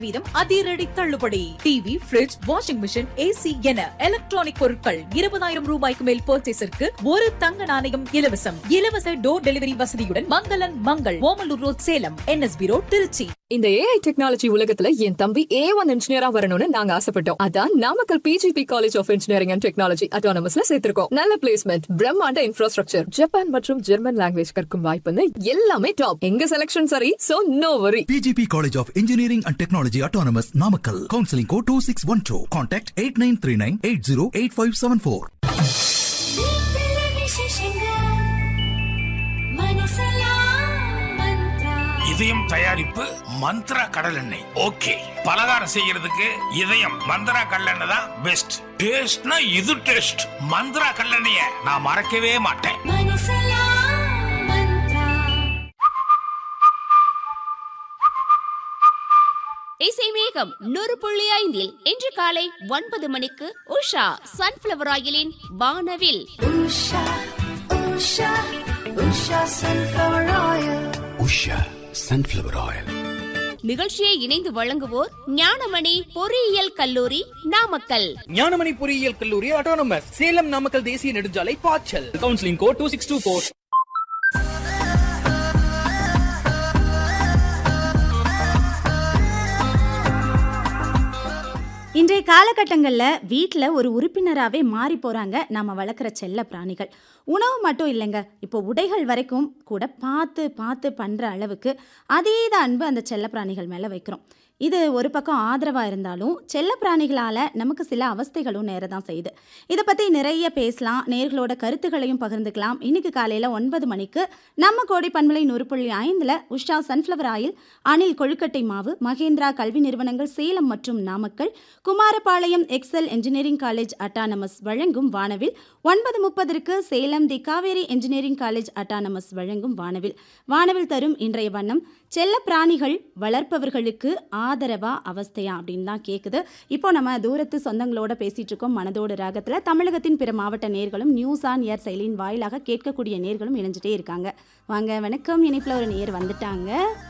வீதம் அதிரடி தள்ளுபடி TV fridge washing machine AC என எலக்ட்ரானிக் பொருட்கள் இருபதாயிரம் ரூபாய்க்கு மேல் பர்ச்சேஸிற்கு ஒரு தங்க நாணயம் இலவசம் இலவச டோர் டெலிவரி வசதியுடன் மங்களன் Mangal Omalur road Salem NSB road Trichy இந்த ஏஐ டெக்னாலஜி உலகத்துல என் தம்பி ஏ ஒன் இன்ஜினியரா வரணும்னு நாங்க ஆசைப்பட்டோம் அதான் Namakkal PGP college of engineering and technology அட்டானமஸ்ல சேர்த்திருக்கோம் நல்ல பிளேஸ்மெண்ட் பிரம்மாண்ட இன்ஃப்ராஸ்ட்ரக்சர் ஜப்பான் மற்றும் ஜெர்மன் லாங்குவேஜ் கற்கும் வாய்ப்புன்னு எல்லாமே டாப் எங்க செலக்ஷன் சரி so no worry PGP College of Engineering and Technology Autonomous Namakkal. Counseling code 2612. Contact 8939 808574. வீட்டில விசேஷங்க மனசெல்லாம் மந்த்ரா இதயம் தயாரிப்பு மந்த்ரா கடல் எண்ணெய் ஓகே பலகாரம் செய்யறதுக்கு இதயம் மந்த்ரா கடலெண்ணெய் தான் பெஸ்ட் டேஸ்ட்னா இது டேஸ்ட் மந்த்ரா கடலெண்ணெய நான் மறக்கவே மாட்டேன் மனசெல்லாம் மந்த்ரா இசை மேகம் நூறு புள்ளி ஐந்தில் இன்று காலை ஒன்பது மணிக்கு உஷா சன்ஃபிளவர் ஆயிலின் Vanavil Usha Usha Usha sunflower oil Usha sunflower oil நிகழ்ச்சியை இணைந்து வழங்குவோர் ஞானமணி பொறியியல் கல்லூரி நாமக்கல் ஞானமணி பொறியியல் கல்லூரி ஆட்டோனமஸ் சேலம் நாமக்கல் தேசிய நெடுஞ்சாலை பாய்ச்சல் counselling code two six two four இன்றைய காலகட்டங்களில் வீட்டில் ஒரு உறுப்பினராகவே மாறி போகிறாங்க நம்ம வளர்க்குற செல்ல பிராணிகள் உணவு மட்டும் இல்லைங்க இப்போ உடைகள் வரைக்கும் கூட பார்த்து பார்த்து பண்ணுற அளவுக்கு அதீத அன்பு அந்த செல்ல பிராணிகள் மேலே வைக்கிறோம் இது ஒரு பக்கம் ஆதரவாக இருந்தாலும் செல்ல பிராணிகளால் நமக்கு சில அவஸ்தைகளும் நேர தான் செய்யுது இதை பற்றி நிறைய பேசலாம் நேர்களோட கருத்துக்களையும் பகிர்ந்துக்கலாம் இன்னைக்கு காலையில் ஒன்பது மணிக்கு நம்ம கோடி பண்பலை நூறு புள்ளி ஐந்தில் உஷா சன்ஃப்ளவர் ஆயில் அணில் கொழுக்கட்டை மாவு மகேந்திரா கல்வி நிறுவனங்கள் சேலம் மற்றும் Namakkal Kumarapalayam Excel engineering college autonomous வழங்கும் வானவில் ஒன்பது முப்பதற்கு Salem the Kaveri engineering college autonomous வழங்கும் வானவில் வானவில் தரும் இன்றைய வண்ணம் செல்ல பிராணிகள் வளர்ப்பவர்களுக்கு ஆதரவா அவஸ்தையா அப்படின்னு தான் கேட்குது இப்போ நம்ம தூரத்து சொந்தங்களோட பேசிட்டு இருக்கோம் மனதோடு ராகத்தில் தமிழகத்தின் பிற மாவட்ட நேர்களும் நியூஸ் ஆன் ஏர் செயலின் வாயிலாக கேட்கக்கூடிய நேர்களும் இணைஞ்சிட்டே இருக்காங்க வாங்க வணக்கம் இனிப்பில் ஒரு நேர் வந்துட்டாங்க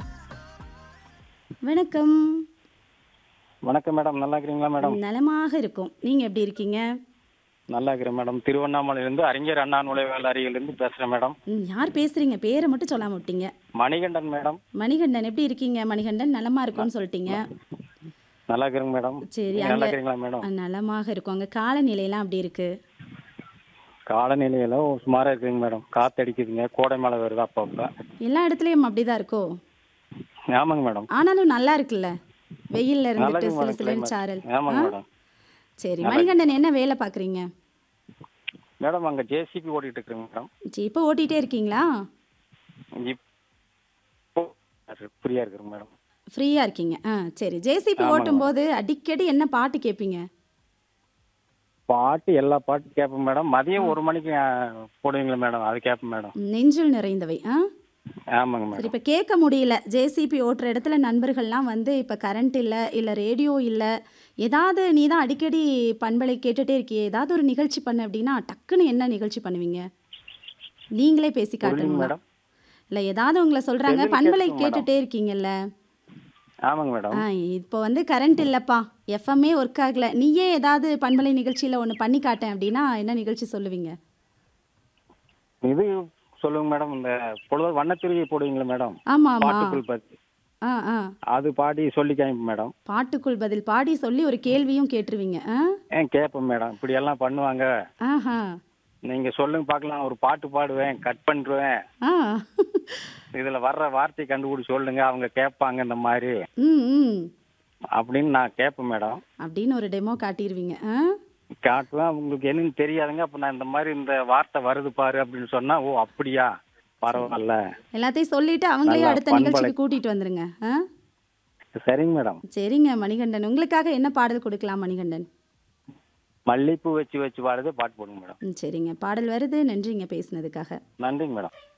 வணக்கம் வணக்கம் மேடம் நல்லா இருக்கிறீங்களா மேடம் நலமாக இருக்கும் நீங்க எப்படி இருக்கீங்க நல்லா இருக்கிறேன் மேடம் திருவண்ணாமலையிலிருந்து அறிஞர் அண்ணா நுழைவாள் அருகிலிருந்து பேசுறேன் மேடம் ம், யார் பேசுறீங்க பேரை மட்டும் சொல்லாம விட்டீங்க மணிகண்டன் மேடம் மணிகண்டன் எப்படி இருக்கீங்க மணிகண்டன் நலமா இருக்கும்னு சொல்லிட்டீங்க நல்லா இருக்கிறேங்க மேடம் சரி நீங்க நல்லா அங்க இருக்கிறீங்களா மேடம் அஹ், நலமாக இருக்கும் அங்க காலநிலையெல்லாம் அப்படி இருக்கு காலநிலையில சுமாரா இருக்குங்க மேடம் காத்து அடிக்குதுங்க கோடை மழை வருது அப்பப்ப எல்லா இடத்துலயும் அப்படிதான் இருக்கோ ஆமாங்க மேடம் ஆனாலும் நல்லா இருக்குல்ல வெயில்ல இருந்துட்டு இருக்குங்க சில மேடம் சிலன்னு climate. சாரல் ஆமாங்க ஆ? மேடம் சரி நல்லா மணிகண்டன் என்ன வேலை பாக்குறீங்க மேடம் அங்க ஜேசிபி ஓடிட்டு இருக்குங்க மேடம் சரி இப்போ ஓட்டிட்டே இருக்கீங்களா இப்போ ஃப்ரீயா இருக்குங்க மேடம் ஃப்ரீயா இருக்கீங்க ஆ சரி ஜேசிபி ஆமாங்க. ஓட்டும் போது அடிக்கடி என்ன பாட்டு கேட்பீங்க பாட்டு எல்லா பாட்டும் கேட்பேன் மேடம் மதியம் ஒரு மணிக்கு அஹ், போடுவீங்களா மேடம் அது கேட்பேன் மேடம் நெஞ்சில் நிறைந்தவை ஆ ஆமாங்க சரி மேடம் இப்போ கேட்க முடியல ஜேசிபி ஓட்டுற இடத்துல நண்பர்கள்லாம் வந்து இப்போ கரண்ட் இல்லை இல்லை ரேடியோ இல்லை ஏதாவது நீ தான் அடிக்கடி பண்பலை கேட்டுட்டே இருக்கியே ஏதாவது ஒரு நிகழ்ச்சி பண்ண அப்படின்னா டக்குன்னு என்ன நிகழ்ச்சி பண்ணுவீங்க நீங்களே பேசி புரியலைங்க காட்டுங்களா மேடம் இல்லை ஏதாவது உங்களை சொல்கிறாங்க செல்லுல பண்பலை கேட்போம் கேட்டுட்டே இருக்கீங்கல்ல ஆமாங்க மேடம் ஆ இப்போ வந்து கரண்ட் இல்லைப்பா எஃப்எம்மே ஒர்க் ஆகல நீயே ஏதாவது பண்பலை நிகழ்ச்சியில் ஒன்று பண்ணி காட்டேன் அப்படின்னா என்ன நிகழ்ச்சி சொல்லுவீங்க இது சொல்லுங்க மேடம் இந்த பொழுது வண்ணத்திருவி போடுவீங்களா மேடம் ஆமாம் ஆமாம் பாட்டுக்குள் பத்தி ஆ ஆ அது பாடி சொல்லி காமிப்பேன் மேடம் பாட்டுக்குள் பதில் பாடி சொல்லி ஒரு கேள்வியும் கேட்டுருவீங்க ஆ ஏன் கேட்பேன் மேடம் இப்படி எல்லாம் பண்ணுவாங்க ஆஹா நீங்க சொல்லுங்க பார்க்கலாம் ஒரு பாட்டு பாடுவேன் கட் பண்ணிடுவேன் ஆ இதுல வர்ற வார்த்தை கண்டுபிடி சொல்லுங்க அவங்க கேட்பாங்க இந்த மாதிரி ம் ம் அப்படின்னு நான் கேட்பேன் மேடம் அப்படின்னு ஒரு டெமோ காட்டிடுவீங்க ஆ காட்டுவேன் உங்களுக்கு என்னன்னு தெரியாதுங்க அப்ப நான் இந்த மாதிரி இந்த வார்த்தை வருது பாரு அப்படின்னு சொன்னா ஓ அப்படியா பரவாயில்ல எல்லாத்தையும் சொல்லிட்டு அவங்களையும் நல்லா அடுத்த பண்பலை. நிகழ்ச்சிக்கு கூட்டிட்டு வந்துருங்க ஆ சரிங்க மேடம் சரிங்க மணிகண்டன் உங்களுக்காக என்ன பாடல் கொடுக்கலாம் மணிகண்டன் மல்லிப்பூ வச்சு வச்சு பாடுறது பாட்டு போடுங்க மேடம் ம் சரிங்க பாடல் வருது நன்றிங்க பேசுனதுக்காக நன்றிங்க மேடம்